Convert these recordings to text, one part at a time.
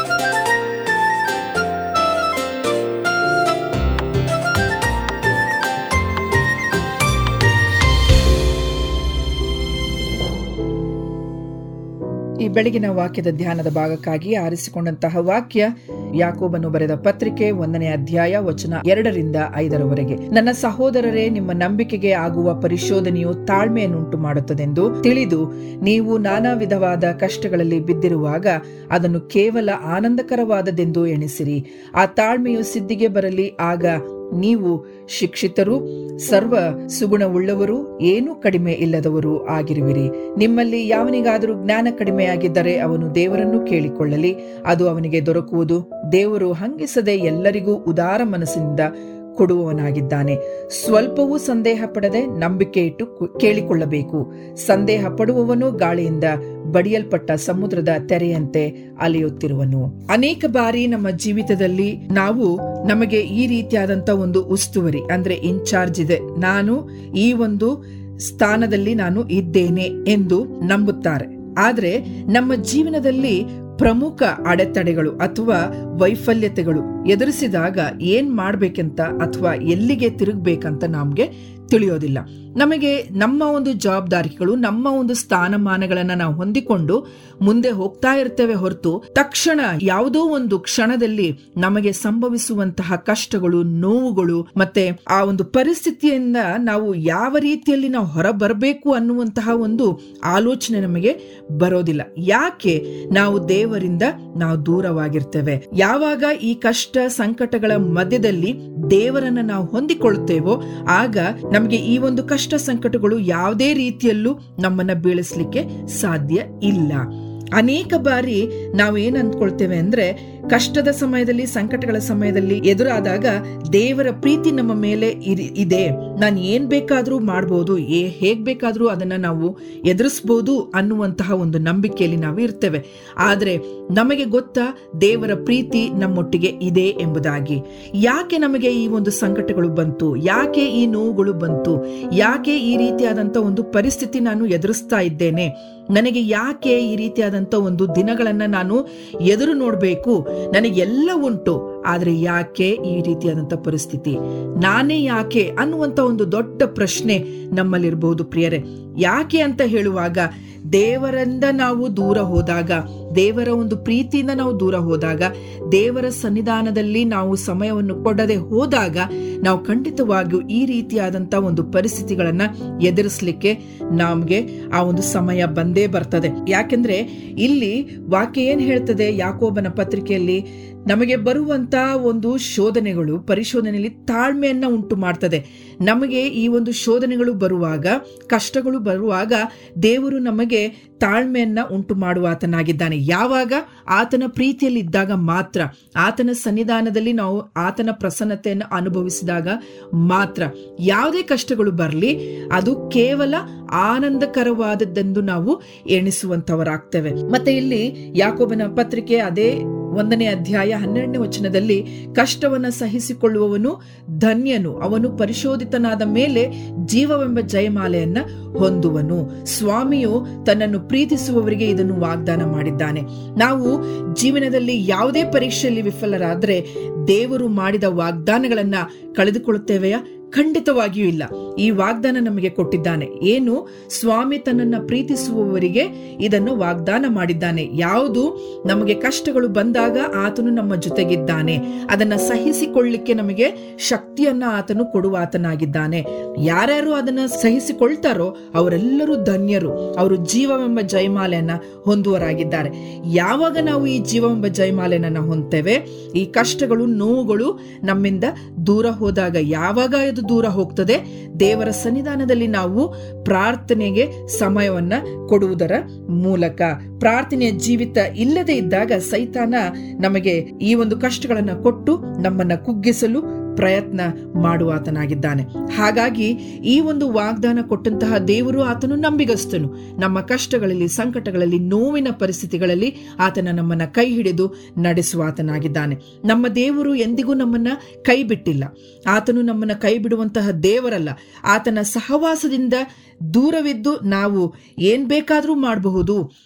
ಈ ಬೆಳಗಿನ ವಾಕ್ಯದ ಧ್ಯಾನದ ಭಾಗಕ್ಕಾಗಿ ಆರಿಸಿಕೊಂಡಂತಹ ವಾಕ್ಯ ಯಾಕೋಬನು ಬರೆದ ಪತ್ರಿಕೆ ಒಂದನೇ ಅಧ್ಯಾಯ ವಚನ ಎರಡರಿಂದ ಐದರವರೆಗೆ ನನ್ನ ಸಹೋದರರೇ ನಿಮ್ಮ ನಂಬಿಕೆಗೆ ಆಗುವ ಪರಿಶೋಧನೆಯು ತಾಳ್ಮೆಯನ್ನುಂಟು ಮಾಡುತ್ತದೆಂದು ತಿಳಿದು ನೀವು ನಾನಾ ವಿಧವಾದ ಕಷ್ಟಗಳಲ್ಲಿ ಬಿದ್ದಿರುವಾಗ ಅದನ್ನು ಕೇವಲ ಆನಂದಕರವಾದದೆಂದು ಎಣಿಸಿರಿ ಆ ತಾಳ್ಮೆಯು ಸಿದ್ಧಿಗೆ ಬರಲಿ ಆಗ ನೀವು ಶಿಕ್ಷಿತರು ಸರ್ವ ಸುಗುಣವುಳ್ಳವರು ಏನೂ ಕಡಿಮೆ ಇಲ್ಲದವರು ಆಗಿರುವಿರಿ ನಿಮ್ಮಲ್ಲಿ ಯಾವನಿಗಾದರೂ ಜ್ಞಾನ ಕಡಿಮೆಯಾಗಿದ್ದರೆ ಅವನು ದೇವರನ್ನು ಕೇಳಿಕೊಳ್ಳಲಿ ಅದು ಅವನಿಗೆ ದೊರಕುವುದು ದೇವರು ಹಂಗಿಸದೆ ಎಲ್ಲರಿಗೂ ಉದಾರ ಮನಸ್ಸಿನಿಂದ ಕೊಡುವವನಾಗಿದ್ದಾನೆ ಸ್ವಲ್ಪವೂ ಸಂದೇಹ ಪಡದೆ ನಂಬಿಕೆ ಇಟ್ಟು ಕು- ಕೇಳಿಕೊಳ್ಳಬೇಕು ಸಂದೇಹ ಪಡುವವನು ಗಾಳಿಯಿಂದ ಬಡಿಯಲ್ಪಟ್ಟ ಸಮುದ್ರದ ತೆರೆಯಂತೆ ಅಲೆಯುತ್ತಿರುವನು ಅನೇಕ ಬಾರಿ ನಮ್ಮ ಜೀವಿತದಲ್ಲಿ ನಾವು ನಮಗೆ ಈ ರೀತಿಯಾದಂತ ಒಂದು ಉಸ್ತುವರಿ ಅಂದ್ರೆ ಇನ್ಚಾರ್ಜ್ ಇದೆ ನಾನು ಈ ಒಂದು ಸ್ಥಾನದಲ್ಲಿ ನಾನು ಇದ್ದೇನೆ ಎಂದು ನಂಬುತ್ತಾರೆ ಆದ್ರೆ ನಮ್ಮ ಜೀವನದಲ್ಲಿ ಪ್ರಮುಖ ಅಡೆತಡೆಗಳು ಅಥವಾ ವೈಫಲ್ಯತೆಗಳು ಎದುರಿಸಿದಾಗ ಏನ್ ಮಾಡ್ಬೇಕಂತ ಅಥವಾ ಎಲ್ಲಿಗೆ ತಿರುಗ್ಬೇಕಂತ ನಮ್ಗೆ ತಿಳಿಯೋದಿಲ್ಲ ನಮಗೆ ನಮ್ಮ ಒಂದು ಜವಾಬ್ದಾರಿಗಳು ನಮ್ಮ ಒಂದು ಸ್ಥಾನಮಾನಗಳನ್ನ ನಾವು ಹೊಂದಿಕೊಂಡು ಮುಂದೆ ಹೋಗ್ತಾ ಇರ್ತೇವೆ ಹೊರತು ತಕ್ಷಣ ಯಾವುದೋ ಒಂದು ಕ್ಷಣದಲ್ಲಿ ನಮಗೆ ಸಂಭವಿಸುವಂತಹ ಕಷ್ಟಗಳು ನೋವುಗಳು ಮತ್ತೆ ಆ ಒಂದು ಪರಿಸ್ಥಿತಿಯಿಂದ ನಾವು ಯಾವ ರೀತಿಯಲ್ಲಿ ನಾವು ಹೊರ ಬರಬೇಕು ಅನ್ನುವಂತಹ ಒಂದು ಆಲೋಚನೆ ನಮಗೆ ಬರೋದಿಲ್ಲ ಯಾಕೆ ನಾವು ದೇವರಿಂದ ನಾವು ದೂರವಾಗಿರ್ತೇವೆ ಯಾವಾಗ ಈ ಕಷ್ಟ ಸಂಕಟಗಳ ಮಧ್ಯದಲ್ಲಿ ದೇವರನ್ನ ನಾವು ಹೊಂದಿಕೊಳ್ಳುತ್ತೇವೋ ಆಗ ನಮಗೆ ಈ ಒಂದು ಕಷ್ಟ ಸಂಕಟಗಳು ಯಾವುದೇ ರೀತಿಯಲ್ಲೂ ನಮ್ಮನ್ನ ಬೀಳಿಸ್ಲಿಕ್ಕೆ ಸಾಧ್ಯ ಇಲ್ಲ ಅನೇಕ ಬಾರಿ ನಾವು ಏನ್ ಅಂದ್ಕೊಳ್ತೇವೆ ಅಂದ್ರೆ ಕಷ್ಟದ ಸಮಯದಲ್ಲಿ ಸಂಕಟಗಳ ಸಮಯದಲ್ಲಿ ಎದುರಾದಾಗ ದೇವರ ಪ್ರೀತಿ ನಮ್ಮ ಮೇಲೆ ಇರಿ- ಇದೆ ನಾನು ಏನ್ ಬೇಕಾದ್ರೂ ಮಾಡ್ಬೋದು ಏ ಹೇಗ್ ಬೇಕಾದ್ರೂ ಅದನ್ನ ನಾವು ಎದುರಿಸ್ಬೋದು ಅನ್ನುವಂತಹ ಒಂದು ನಂಬಿಕೆಯಲ್ಲಿ ನಾವು ಇರ್ತೇವೆ ಆದ್ರೆ ನಮಗೆ ಗೊತ್ತಾ ದೇವರ ಪ್ರೀತಿ ನಮ್ಮೊಟ್ಟಿಗೆ ಇದೆ ಎಂಬುದಾಗಿ ಯಾಕೆ ನಮಗೆ ಈ ಒಂದು ಸಂಕಟಗಳು ಬಂತು ಯಾಕೆ ಈ ನೋವುಗಳು ಬಂತು ಯಾಕೆ ಈ ರೀತಿಯಾದಂತ ಒಂದು ಪರಿಸ್ಥಿತಿ ನಾನು ಎದುರಿಸ್ತಾ ಇದ್ದೇನೆ ನನಗೆ ಯಾಕೆ ಈ ರೀತಿಯಾದಂತ ಒಂದು ದಿನಗಳನ್ನ ನಾನು ಎದುರು ನೋಡ್ಬೇಕು ನನಗೆಲ್ಲ ಉಂಟು ಆದ್ರೆ ಯಾಕೆ ಈ ರೀತಿಯಾದಂತ ಪರಿಸ್ಥಿತಿ ನಾನೇ ಯಾಕೆ ಅನ್ನುವಂತ ಒಂದು ದೊಡ್ಡ ಪ್ರಶ್ನೆ ನಮ್ಮಲ್ಲಿರಬಹುದು ಪ್ರಿಯರೇ ಯಾಕೆ ಅಂತ ಹೇಳುವಾಗ ದೇವರಿಂದ ನಾವು ದೂರ ಹೋದಾಗ ದೇವರ ಒಂದು ಪ್ರೀತಿಯಿಂದ ನಾವು ದೂರ ಹೋದಾಗ ದೇವರ ಸನ್ನಿಧಾನದಲ್ಲಿ ನಾವು ಸಮಯವನ್ನು ಕೊಡದೆ ಹೋದಾಗ ನಾವು ಖಂಡಿತವಾಗಿಯೂ ಈ ರೀತಿಯಾದಂತ ಒಂದು ಪರಿಸ್ಥಿತಿಗಳನ್ನ ಎದುರಿಸಲಿಕ್ಕೆ ನಮ್ಗೆ ಆ ಒಂದು ಸಮಯ ಬಂದೇ ಬರ್ತದೆ ಯಾಕೆಂದ್ರೆ ಇಲ್ಲಿ ವಾಕ್ಯ ಏನ್ ಹೇಳ್ತದೆ ಯಾಕೋಬನ ಪತ್ರಿಕೆಯಲ್ಲಿ ನಮಗೆ ಬರುವಂತ ಒಂದು ಶೋಧನೆಗಳು ಪರಿಶೋಧನೆಯಲ್ಲಿ ತಾಳ್ಮೆಯನ್ನ ಉಂಟು ಮಾಡ್ತದೆ ನಮಗೆ ಈ ಒಂದು ಶೋಧನೆಗಳು ಬರುವಾಗ ಕಷ್ಟಗಳು ಬರುವಾಗ ದೇವರು ನಮಗೆ ತಾಳ್ಮೆಯನ್ನ ಉಂಟು ಮಾಡುವ ಆತನಾಗಿದ್ದಾನೆ ಯಾವಾಗ ಆತನ ಪ್ರೀತಿಯಲ್ಲಿ ಇದ್ದಾಗ ಮಾತ್ರ ಆತನ ಸನ್ನಿಧಾನದಲ್ಲಿ ನಾವು ಆತನ ಪ್ರಸನ್ನತೆಯನ್ನು ಅನುಭವಿಸಿದಾಗ ಮಾತ್ರ ಯಾವುದೇ ಕಷ್ಟಗಳು ಬರಲಿ ಅದು ಕೇವಲ ಆನಂದಕರವಾದದ್ದೆಂದು ನಾವು ಎಣಿಸುವಂತವರಾಗ್ತೇವೆ ಮತ್ತೆ ಇಲ್ಲಿ ಯಾಕೋಬನ ಪತ್ರಿಕೆ ಅದೇ ಒಂದನೇ ಅಧ್ಯಾಯ ಹನ್ನೆರಡನೇ ವಚನದಲ್ಲಿ ಕಷ್ಟವನ್ನ ಸಹಿಸಿಕೊಳ್ಳುವವನು ಧನ್ಯನು ಅವನು ಪರಿಶೋಧಿತನಾದ ಮೇಲೆ ಜೀವವೆಂಬ ಜಯಮಾಲೆಯನ್ನ ಹೊಂದುವನು ಸ್ವಾಮಿಯು ತನ್ನನ್ನು ಪ್ರೀತಿಸುವವರಿಗೆ ಇದನ್ನು ವಾಗ್ದಾನ ಮಾಡಿದ್ದಾನೆ ನಾವು ಜೀವನದಲ್ಲಿ ಯಾವುದೇ ಪರೀಕ್ಷೆಯಲ್ಲಿ ವಿಫಲರಾದ್ರೆ ದೇವರು ಮಾಡಿದ ವಾಗ್ದಾನಗಳನ್ನ ಕಳೆದುಕೊಳ್ಳುತ್ತೇವೆಯಾ ಖಂಡಿತವಾಗಿಯೂ ಇಲ್ಲ ಈ ವಾಗ್ದಾನ ನಮಗೆ ಕೊಟ್ಟಿದ್ದಾನೆ ಏನು ಸ್ವಾಮಿ ತನ್ನನ್ನ ಪ್ರೀತಿಸುವವರಿಗೆ ಇದನ್ನು ವಾಗ್ದಾನ ಮಾಡಿದ್ದಾನೆ ಯಾವುದು ನಮಗೆ ಕಷ್ಟಗಳು ಬಂದಾಗ ಆತನು ನಮ್ಮ ಜೊತೆಗಿದ್ದಾನೆ ಅದನ್ನ ಸಹಿಸಿಕೊಳ್ಳಿಕ್ಕೆ ನಮಗೆ ಶಕ್ತಿಯನ್ನ ಆತನು ಕೊಡುವ ಆತನಾಗಿದ್ದಾನೆ ಯಾರ್ಯಾರು ಅದನ್ನ ಸಹಿಸಿಕೊಳ್ತಾರೋ ಅವರೆಲ್ಲರೂ ಧನ್ಯರು ಅವರು ಜೀವವೆಂಬ ಜಯಮಾಲೆಯನ್ನ ಹೊಂದುವರಾಗಿದ್ದಾರೆ ಯಾವಾಗ ನಾವು ಈ ಜೀವವೆಂಬ ಜಯಮಾಲೆಯನ್ನ ಹೊಂದ್ತೇವೆ ಈ ಕಷ್ಟಗಳು ನೋವುಗಳು ನಮ್ಮಿಂದ ದೂರ ಹೋದಾಗ ಯಾವಾಗ ಇದು ದೂರ ಹೋಗ್ತದೆ ದೇವರ ಸನ್ನಿಧಾನದಲ್ಲಿ ನಾವು ಪ್ರಾರ್ಥನೆಗೆ ಸಮಯವನ್ನ ಕೊಡುವುದರ ಮೂಲಕ ಪ್ರಾರ್ಥನೆಯ ಜೀವಿತ ಇಲ್ಲದೆ ಇದ್ದಾಗ ಸೈತಾನ ನಮಗೆ ಈ ಒಂದು ಕಷ್ಟಗಳನ್ನ ಕೊಟ್ಟು ನಮ್ಮನ್ನ ಕುಗ್ಗಿಸಲು ಪ್ರಯತ್ನ ಮಾಡುವಾತನಾಗಿದ್ದಾನೆ ಹಾಗಾಗಿ ಈ ಒಂದು ವಾಗ್ದಾನ ಕೊಟ್ಟಂತಹ ದೇವರು ಆತನು ನಂಬಿಗಸ್ತನು ನಮ್ಮ ಕಷ್ಟಗಳಲ್ಲಿ ಸಂಕಟಗಳಲ್ಲಿ ನೋವಿನ ಪರಿಸ್ಥಿತಿಗಳಲ್ಲಿ ಆತನ ನಮ್ಮನ್ನ ಕೈ ಹಿಡಿದು ನಡೆಸುವಾತನಾಗಿದ್ದಾನೆ ನಮ್ಮ ದೇವರು ಎಂದಿಗೂ ನಮ್ಮನ್ನ ಕೈ ಬಿಟ್ಟಿಲ್ಲ ಆತನು ನಮ್ಮನ್ನ ಕೈ ಬಿಡುವಂತಹ ದೇವರಲ್ಲ ಆತನ ಸಹವಾಸದಿಂದ ದೂರವಿದ್ದು ನಾವು ಏನ್ ಬೇಕಾದ್ರೂ ಮಾಡಬಹುದು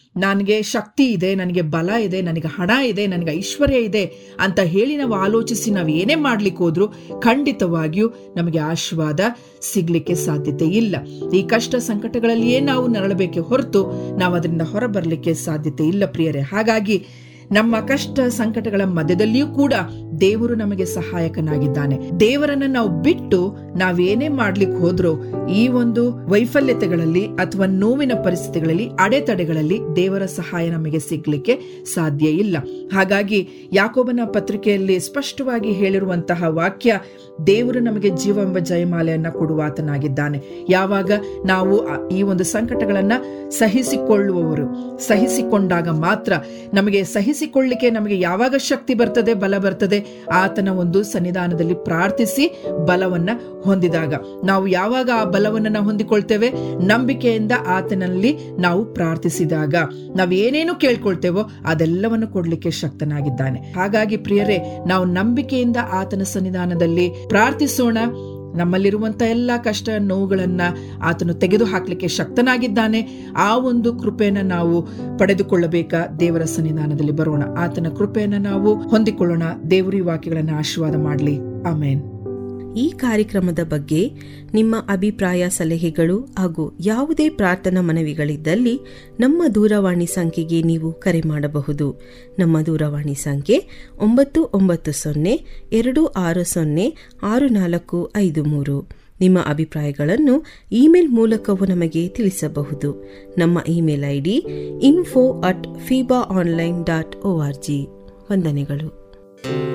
ನನಗೆ ಶಕ್ತಿ ಇದೆ ನನಗೆ ಬಲ ಇದೆ ನನಗೆ ಹಣ ಇದೆ ನನಗೆ ಐಶ್ವರ್ಯ ಇದೆ ಅಂತ ಹೇಳಿ ನಾವು ಆಲೋಚಿಸಿ ನಾವು ಏನೇ ಮಾಡ್ಲಿಕ್ಕೆ ಹೋದ್ರೂ ಖಂಡಿತವಾಗಿಯೂ ನಮಗೆ ಆಶೀರ್ವಾದ ಸಿಗ್ಲಿಕ್ಕೆ ಸಾಧ್ಯತೆ ಇಲ್ಲ ಈ ಕಷ್ಟ ಸಂಕಟಗಳಲ್ಲಿಯೇ ನಾವು ನರಳಬೇಕೆ ಹೊರತು ನಾವು ಅದರಿಂದ ಹೊರಬರಲಿಕ್ಕೆ ಸಾಧ್ಯತೆ ಇಲ್ಲ ಪ್ರಿಯರೇ ಹಾಗಾಗಿ ನಮ್ಮ ಕಷ್ಟ ಸಂಕಟಗಳ ಮಧ್ಯದಲ್ಲಿಯೂ ಕೂಡ ದೇವರು ನಮಗೆ ಸಹಾಯಕನಾಗಿದ್ದಾನೆ ದೇವರನ್ನ ನಾವು ಬಿಟ್ಟು ನಾವೇನೇ ಮಾಡ್ಲಿಕ್ಕೆ ಹೋದ್ರೂ ಈ ಒಂದು ವೈಫಲ್ಯತೆಗಳಲ್ಲಿ ಅಥವಾ ನೋವಿನ ಪರಿಸ್ಥಿತಿಗಳಲ್ಲಿ ಅಡೆತಡೆಗಳಲ್ಲಿ ದೇವರ ಸಹಾಯ ನಮಗೆ ಸಿಗ್ಲಿಕ್ಕೆ ಸಾಧ್ಯ ಇಲ್ಲ ಹಾಗಾಗಿ ಯಾಕೋಬನ ಪತ್ರಿಕೆಯಲ್ಲಿ ಸ್ಪಷ್ಟವಾಗಿ ಹೇಳಿರುವಂತಹ ವಾಕ್ಯ ದೇವರು ನಮಗೆ ಜೀವವೆಂಬ ಜಯಮಾಲೆಯನ್ನ ಕೊಡುವಾತನಾಗಿದ್ದಾನೆ ಯಾವಾಗ ನಾವು ಆ- ಈ ಒಂದು ಸಂಕಟಗಳನ್ನ ಸಹಿಸಿಕೊಳ್ಳುವವರು ಸಹಿಸಿಕೊಂಡಾಗ ಮಾತ್ರ ನಮಗೆ ಸಹಿಸಿಕೊಳ್ಳಿಕ್ಕೆ ನಮಗೆ ಯಾವಾಗ ಶಕ್ತಿ ಬರ್ತದೆ ಬಲ ಬರ್ತದೆ ಆತನ ಒಂದು ಸನ್ನಿಧಾನದಲ್ಲಿ ಪ್ರಾರ್ಥಿಸಿ ಬಲವನ್ನ ಹೊಂದಿದಾಗ ನಾವು ಯಾವಾಗ ಆ ಬಲವನ್ನ ನಾವು ಹೊಂದಿಕೊಳ್ತೇವೆ ನಂಬಿಕೆಯಿಂದ ಆತನಲ್ಲಿ ನಾವು ಪ್ರಾರ್ಥಿಸಿದಾಗ ನಾವು ಏನೇನು ಕೇಳ್ಕೊಳ್ತೇವೋ ಅದೆಲ್ಲವನ್ನು ಕೊಡ್ಲಿಕ್ಕೆ ಶಕ್ತನಾಗಿದ್ದಾನೆ ಹಾಗಾಗಿ ಪ್ರಿಯರೇ ನಾವು ನಂಬಿಕೆಯಿಂದ ಆತನ ಸನ್ನಿಧಾನದಲ್ಲಿ ಪ್ರಾರ್ಥಿಸೋಣ ನಮ್ಮಲ್ಲಿರುವಂತ ಎಲ್ಲ ಕಷ್ಟ ನೋವುಗಳನ್ನ ಆತನು ತೆಗೆದು ಹಾಕ್ಲಿಕ್ಕೆ ಶಕ್ತನಾಗಿದ್ದಾನೆ ಆ ಒಂದು ಕೃಪೆಯನ್ನ ನಾವು ಪಡೆದುಕೊಳ್ಳಬೇಕಾ ದೇವರ ಸನ್ನಿಧಾನದಲ್ಲಿ ಬರೋಣ ಆತನ ಕೃಪೆಯನ್ನ ನಾವು ಹೊಂದಿಕೊಳ್ಳೋಣ ದೇವರ ಈ ವಾಕ್ಯಗಳನ್ನ ಆಶೀರ್ವಾದ ಮಾಡಲಿ ಆಮೇನ್ ಈ ಕಾರ್ಯಕ್ರಮದ ಬಗ್ಗೆ ನಿಮ್ಮ ಅಭಿಪ್ರಾಯ ಸಲಹೆಗಳು ಹಾಗೂ ಯಾವುದೇ ಪ್ರಾರ್ಥನಾ ಮನವಿಗಳಿದ್ದಲ್ಲಿ ನಮ್ಮ ದೂರವಾಣಿ ಸಂಖ್ಯೆಗೆ ನೀವು ಕರೆ ಮಾಡಬಹುದು ನಮ್ಮ ದೂರವಾಣಿ ಸಂಖ್ಯೆ ಒಂಬತ್ತು ಒಂಬತ್ತು ಸೊನ್ನೆ ಎರಡು ಆರು ಸೊನ್ನೆ ಆರು ನಾಲ್ಕು ಐದು ಮೂರು ನಿಮ್ಮ ಅಭಿಪ್ರಾಯಗಳನ್ನು ಇಮೇಲ್ ಮೂಲಕವೂ ನಮಗೆ ತಿಳಿಸಬಹುದು ನಮ್ಮ email ID info at FEBA online dot O R G ವಂದನೆಗಳು